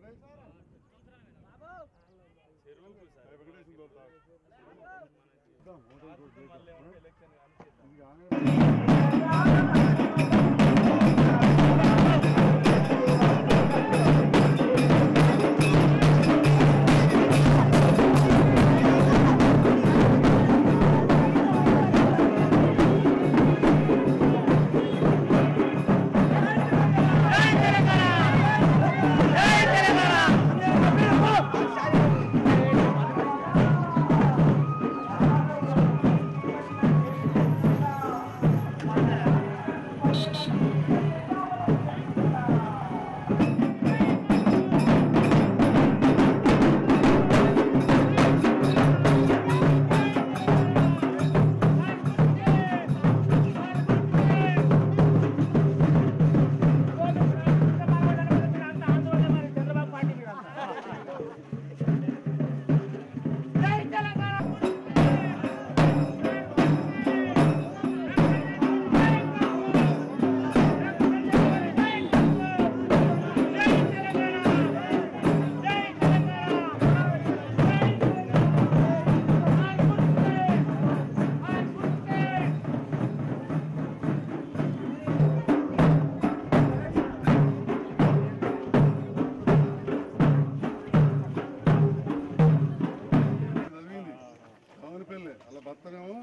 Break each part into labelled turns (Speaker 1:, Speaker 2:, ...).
Speaker 1: వెంకటేశ్వర తోలుతా. ఇద్దాం, voter code చేద్దాం. ఇది కానీ చదివింది రావణపల్లి అలా భర్తనేమో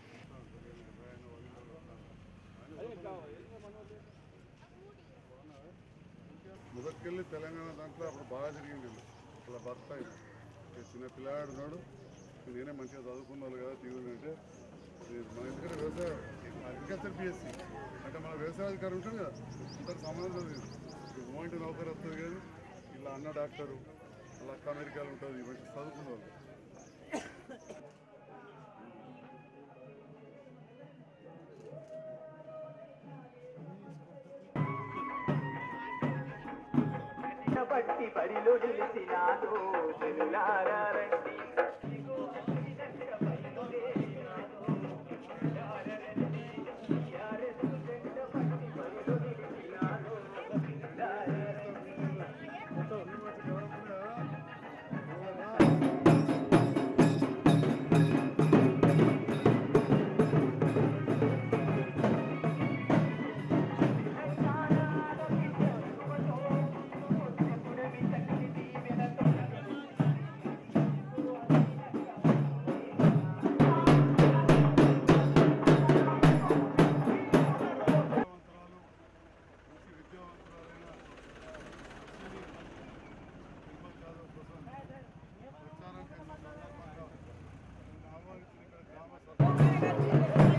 Speaker 1: మొదటికెళ్ళి తెలంగాణ దాంట్లో అప్పుడు బాగా జరిగింది వీళ్ళు. అలా భర్త ఆయన. ఈ చిన్న పిల్లాడు ఉన్నాడు నేనే మంచిగా చదువుకున్న వాళ్ళు కదా తీరు అంటే ఇది మన ఎందుకంటే వ్యవసాయ అగ్రికల్చర్ బిఎస్సి అంటే మన వ్యవసాయ అధికారి ఉంటాడు కదా అంతకు సంబంధం చదివింది మూమెంట్ నౌకరు వస్తుంది కానీ ఇలా అన్న డాక్టరు అలా అక్క అమెరికాలో ఉంటుంది మంచి చదువుకున్న వాళ్ళు
Speaker 2: బట్టి బడిలో నిలిచినాడు చెలులారండి
Speaker 1: విద్యావంతురాలు మంచి విద్యావంతురాలైన నిర్మల్ జాదవ్ కోసం ప్రచారం చేసిన సందర్భంగా నన్ను ఆహ్వానించిన ఇక్కడ గ్రామ సభ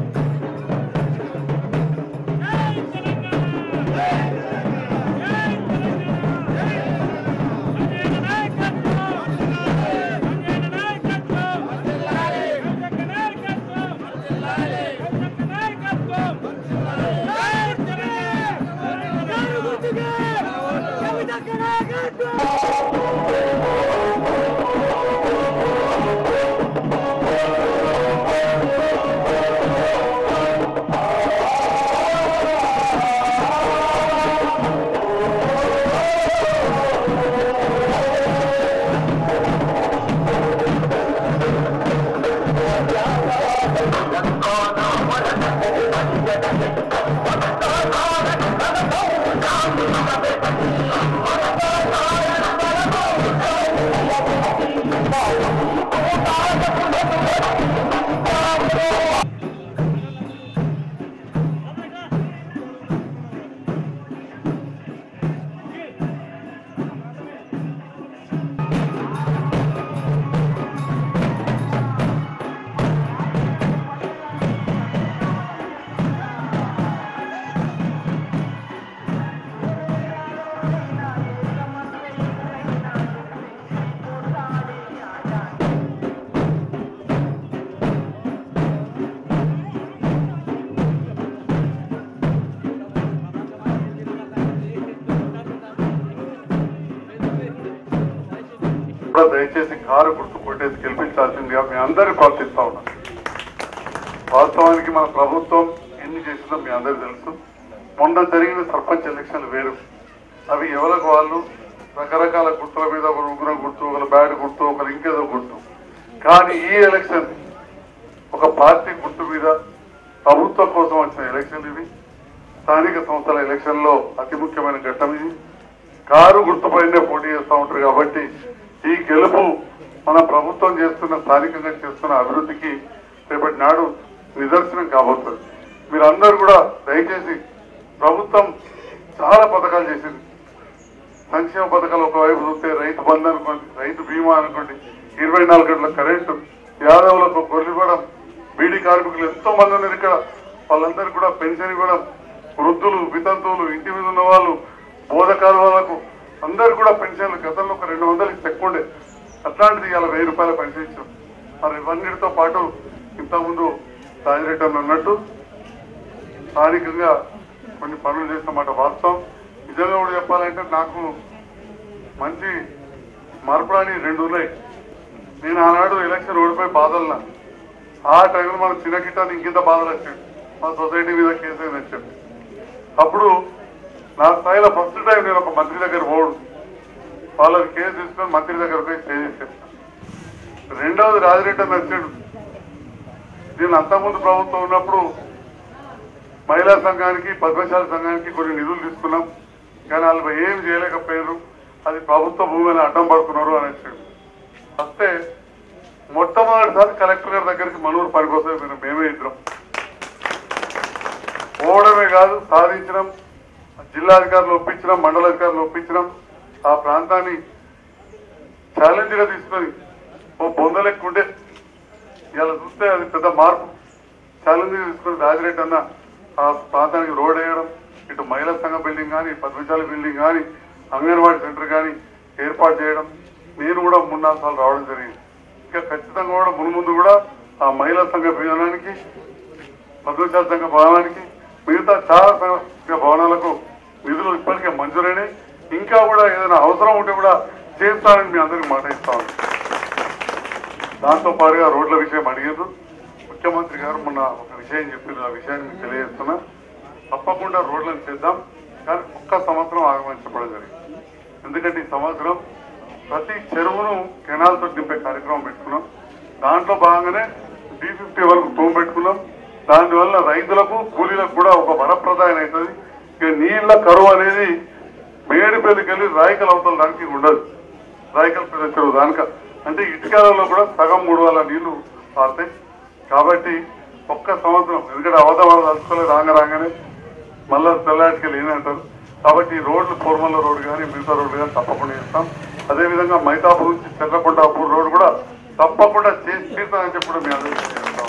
Speaker 1: కూడా దయచేసి కారు గుర్తు కొట్టేసి గెలిపించాల్సిందిగా మీ అందరూ ప్రార్థిస్తా ఉన్నాం వాస్తవానికి మన ప్రభుత్వం ఎన్ని చేసిందో మీ అందరికీ తెలుసు మొన్న జరిగిన సర్పంచ్ ఎలక్షన్లు వేరు అవి ఎవరికి వాళ్ళు రకరకాల గుర్తుల మీద ఒకరు ఉగ్రం గుర్తు ఒకరు బ్యాడ్ గుర్తు ఒకరు ఇంకేదో గుర్తు కానీ ఈ ఎలక్షన్ ఒక పార్టీ గుర్తు మీద ప్రభుత్వం కోసం వచ్చిన ఎలక్షన్ ఇవి స్థానిక సంస్థల ఎలక్షన్ లో అతి ముఖ్యమైన ఘట్టం ఇది కారు గుర్తుపైనే పోటీ చేస్తూ ఉంటారు కాబట్టి ఈ గెలుపు మన ప్రభుత్వం చేస్తున్న స్థానికంగా చేస్తున్న అభివృద్ధికి రేపటి నాడు నిదర్శనం కాబోతుంది మీరందరూ కూడా దయచేసి ప్రభుత్వం చాలా పథకాలు చేసింది సంక్షేమ పథకాలు ఒకవైపు చూస్తే రైతు బంధు అనుకోండి రైతు బీమా అనుకోండి ఇరవై నాలుగు గంటల కరెంటు యాదవులకు గొర్రెలు బీడీ కార్మికులు ఎంతో మంది ఉన్నారు ఇక్కడ వాళ్ళందరూ కూడా పెన్షన్ ఇవ్వడం వృద్ధులు వితంతువులు ఇంటి మీద ఉన్న వాళ్ళు బోధకాల వాళ్ళకు అందరు కూడా పెన్షన్లు గతంలో ఒక రెండు వందలు ఇస్తే ఎక్కువ ఉండే అట్లాంటిది ఇవాళ వెయ్యి రూపాయల పెన్షన్ ఇచ్చాం మరి ఇవన్నిటితో పాటు ఇంతకుముందు రాజిరెడ్డి అన్న అన్నట్టు స్థానికంగా కొన్ని పనులు చేసిన మాట వాస్తవం నిజంగా కూడా చెప్పాలంటే నాకు మంచి మార్పురాని రెండు ఉన్నాయి నేను ఆనాడు ఎలక్షన్ ఓడిపోయి బాధలున్నా ఆ టైంలో మన చిన్న గిట్టాన్ని ఇంకింత బాధలు వచ్చాడు మా సొసైటీ మీద కేసు అయిందని చెప్పి అప్పుడు నా స్థాయిలో ఫస్ట్ టైం నేను ఒక మంత్రి దగ్గర పోడు వాళ్ళకి కేసు తీసుకొని మంత్రి దగ్గర పోయి స్టే చేశాను రెండవది రాజిరెడ్డి అని వచ్చాడు నేను అంతకుముందు ప్రభుత్వం ఉన్నప్పుడు మహిళా సంఘానికి పద్మశాల సంఘానికి కొన్ని నిధులు తీసుకున్నాం కానీ వాళ్ళు ఏం చేయలేకపోయారు అది ప్రభుత్వ భూమిని అడ్డం పడుతున్నారు అని వచ్చాడు వస్తే మొట్టమొదటిసారి కలెక్టర్ గారి దగ్గరికి మనూరు పని కోసం మేము మేమే ఇద్దరం పోవడమే కాదు సాధించడం జిల్లాధికారులు ఒప్పించడం మండలాధికారులు ఒప్పించడం ఆ ప్రాంతాన్ని ఛాలెంజ్ గా తీసుకొని ఓ బొందలెక్కుంటే ఇలా చూస్తే అది పెద్ద మార్పు ఛాలెంజ్ తీసుకుని రాజిరెడ్డి అన్న ఆ ప్రాంతానికి రోడ్ వేయడం ఇటు మహిళా సంఘ బిల్డింగ్ కానీ పద్మశాలి బిల్డింగ్ కానీ అంగన్వాడీ సెంటర్ కానీ ఏర్పాటు చేయడం నేను కూడా మూడు నాలుగు సార్లు రావడం జరిగింది ఇంకా ఖచ్చితంగా కూడా మును ముందు కూడా ఆ మహిళా సంఘ భవనానికి పద్మశాలి సంఘ భవనానికి మిగతా చాలా సంఘ భవనాలకు నిధులు ఇప్పటికే మంజూరైనాయి ఇంకా కూడా ఏదైనా అవసరం ఉంటే కూడా చేస్తానని మీ అందరికి మాట ఇస్తాను దాంతో పాటుగా రోడ్ల విషయం అడిగారు ముఖ్యమంత్రి గారు మొన్న ఒక విషయం చెప్పారు ఆ విషయాన్ని మీకు తెలియజేస్తున్నా తప్పకుండా రోడ్లను చేద్దాం కానీ ఒక్క సంవత్సరం ఆగమని చెప్పడం జరిగింది ఎందుకంటే ఈ సంవత్సరం ప్రతి చెరువును కెనాల్తో దింపే కార్యక్రమం పెట్టుకున్నాం దాంట్లో భాగంగానే డి ఫిఫ్టీ వరకు తూము పెట్టుకున్నాం దానివల్ల రైతులకు కూలీలకు కూడా ఒక వరప్రదాయం అవుతుంది ఇక నీళ్ల కరువు అనేది మేడిపల్లికి వెళ్ళి రాయకల్ అవతల దానికి ఉండదు రాయకల్ పెద్ద చెరువు దానిక అంటే ఇటుకాలలో కూడా సగం మూడు వేల నీళ్లు పారుతాయి కాబట్టి ఒక్క సంవత్సరం ఎందుకంటే అవధవాడ తలుచుకోలేదు రాంగ రాగానే మళ్ళా తెల్లాటికి లేనంటారు కాబట్టి ఈ రోడ్లు కోర్మల్ల రోడ్డు కానీ మిగతా రోడ్లు కానీ తప్పకుండా చేస్తాం అదేవిధంగా మైతాపూర్ నుంచి చెర్లకొండాపూర్ రోడ్డు కూడా తప్పకుండా చేసి తీర్థమని చెప్పి కూడా మీ అందరికీ చేస్తాం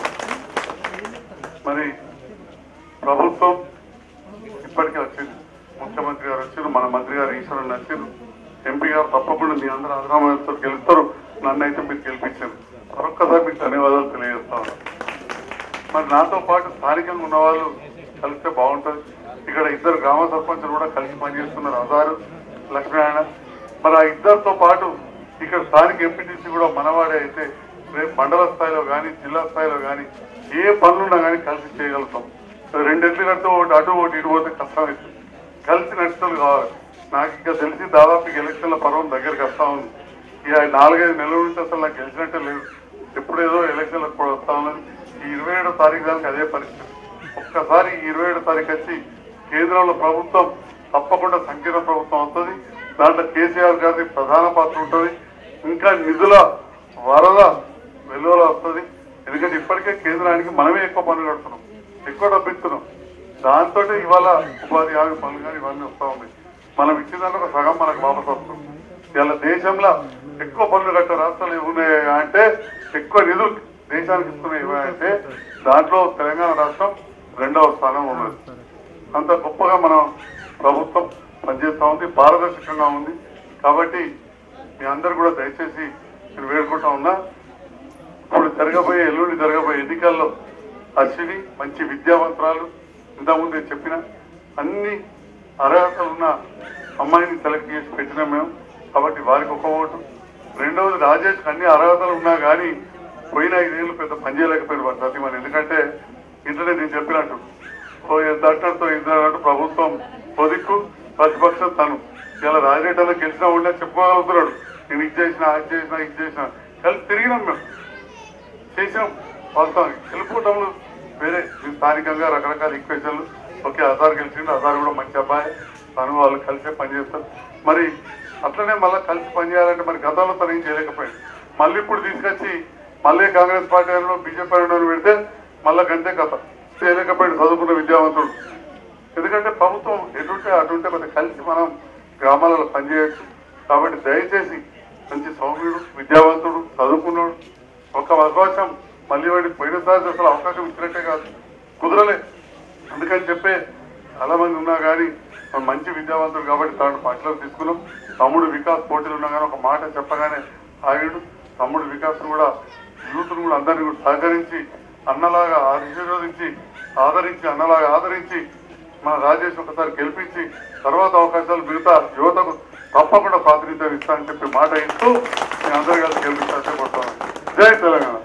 Speaker 1: మరి ప్రభుత్వం ఇప్పటికే వచ్చింది ముఖ్యమంత్రి గారు వచ్చారు మన మంత్రి గారు ఈశ్వరుని వచ్చారు ఎంపీ గారు తప్పకుండా మీ అందరూ ఆదరామతో గెలుస్తారు నన్ను అయితే మీరు గెలిపించారు మరొక్కసారి మీకు ధన్యవాదాలు తెలియజేస్తా ఉన్నాను మరి నాతో పాటు స్థానికంగా ఉన్న వాళ్ళు కలిస్తే బాగుంటుంది ఇక్కడ ఇద్దరు గ్రామ సర్పంచులు కూడా కలిసి పనిచేస్తున్నారు అదారు లక్ష్మీనారాయణ మరి ఆ ఇద్దరితో పాటు ఇక్కడ స్థానిక ఎంపీటీసీ కూడా మనవాడే అయితే రేపు మండల స్థాయిలో కానీ జిల్లా స్థాయిలో కానీ ఏ పనులున్నా కానీ కలిసి చేయగలుగుతాం రెండెట్లు కడితే ఒకటి అటు ఒకటి ఇటు పోతే కష్టం అవుతుంది కలిసి నడుచులు కావాలి నాకు ఇంకా తెలిసి దాదాపు ఈ ఎలక్షన్ల పర్వం దగ్గరికి వస్తా ఉంది ఇక నాలుగైదు నెలల నుంచి అసలు నాకు గెలిచినట్టే లేదు ఎప్పుడేదో ఎలక్షన్లకు కూడా వస్తా ఉన్నది ఈ ఇరవై ఏడో తారీఖు దానికి అదే పరిస్థితి ఒక్కసారి ఈ ఇరవై ఏడో తారీఖు వచ్చి కేంద్రంలో ప్రభుత్వం తప్పకుండా సంకీర్ణ ప్రభుత్వం వస్తుంది దాంట్లో కేసీఆర్ గారి ప్రధాన పాత్ర ఉంటుంది ఇంకా నిధుల వరద వెలువల వస్తుంది ఎందుకంటే ఇప్పటికే కేంద్రానికి మనమే ఎక్కువ పనులు కడుతున్నాం ఎక్కువ డబ్బు ఇస్తున్నాం దాంతో ఇవాళ ఉపాధి హామీ పనులు కానీ ఇవన్నీ వస్తూ ఉన్నాయి మనం ఇచ్చిన దాంట్లో ఒక సగం మనకు వాపసు వస్తుంది ఇలా దేశంలో ఎక్కువ పనులు కట్టే రాష్ట్రాలు ఏమున్నాయి అంటే ఎక్కువ నిధులు దేశానికి ఇస్తున్నాయి అంటే దాంట్లో తెలంగాణ రాష్ట్రం రెండవ స్థానం ఉన్నది అంత గొప్పగా మన ప్రభుత్వం పనిచేస్తా ఉంది పారదర్శకంగా ఉంది కాబట్టి మీ అందరు కూడా దయచేసి నేను వేడుకుంటా ఉన్నా ఇప్పుడు జరగబోయే ఎల్లుండి జరగబోయే ఎన్నికల్లో అశ్విని మంచి విద్యావంతురాలు ఇంతకుముందు నేను చెప్పిన అన్ని అర్హతలు ఉన్న అమ్మాయిని సెలెక్ట్ చేసి పెట్టినాం మేము కాబట్టి వారికి ఒక ఓటు రెండవది రాజేష్ అన్ని అర్హతలు ఉన్నా కానీ పోయిన ఐదేళ్ళు పెద్ద పని చేయలేకపోయారు వారి సతీమణి ఎందుకంటే ఇంటనే నేను చెప్పినట్టు ఓ ఎంత అంటతో ఇద్దరు ప్రభుత్వం పొదిక్కు ప్రతిపక్షం తను ఇలా రాజేటలో గెలిచినా ఉండే చెప్పుకోగలుగుతున్నాడు నేను ఇది చేసిన అది చేసిన ఇది చేసిన కలిసి తిరిగినాం మేము చేసాం వాస్తవానికి గెలుపుకోవటంలో వేరే ఈ స్థానికంగా రకరకాల ఈక్వేషన్లు ఓకే అజార్ గెలిచిండు అజార్ కూడా మంచి అబ్బాయి తను వాళ్ళు కలిసే పనిచేస్తారు మరి అట్లనే మళ్ళీ కలిసి పనిచేయాలంటే మరి గతంలో తను ఏం చేయలేకపోయింది మళ్ళీ ఇప్పుడు తీసుకొచ్చి మళ్ళీ కాంగ్రెస్ పార్టీ వాళ్ళు బీజేపీ వాళ్ళు పెడితే మళ్ళీ గంటే కథ చేయలేకపోయింది చదువుకున్న విద్యావంతుడు ఎందుకంటే ప్రభుత్వం ఎటుంటే అటుంటే మరి కలిసి మనం గ్రామాలలో పనిచేయచ్చు కాబట్టి దయచేసి మంచి సౌమ్యుడు విద్యావంతుడు చదువుకున్నాడు ఒక అవకాశం మళ్ళీ వాడికి పోయినసారి అసలు అవకాశం ఇచ్చినట్టే కాదు కుదరలే అందుకని చెప్పే చాలా మంది ఉన్నా కానీ మనం మంచి విద్యావంతుడు కాబట్టి తాను పార్టీలో తీసుకున్నాం తమ్ముడు వికాస్ పోటీలు ఉన్నా కానీ ఒక మాట చెప్పగానే ఆగాడు తమ్ముడు వికాస్ కూడా యూత్ను కూడా అందరినీ కూడా సహకరించి అన్నలాగా ఆశీర్వదించి ఆదరించి అన్నలాగా ఆదరించి మన రాజేష్ ఒకసారి గెలిపించి తర్వాత అవకాశాలు మిగతా యువతకు తప్పకుండా ప్రాతినిధ్యం ఇస్తానని చెప్పి మాట ఇస్తూ నేను అందరు కలిసి గెలిపించాల్సి పడతాను జై తెలంగాణ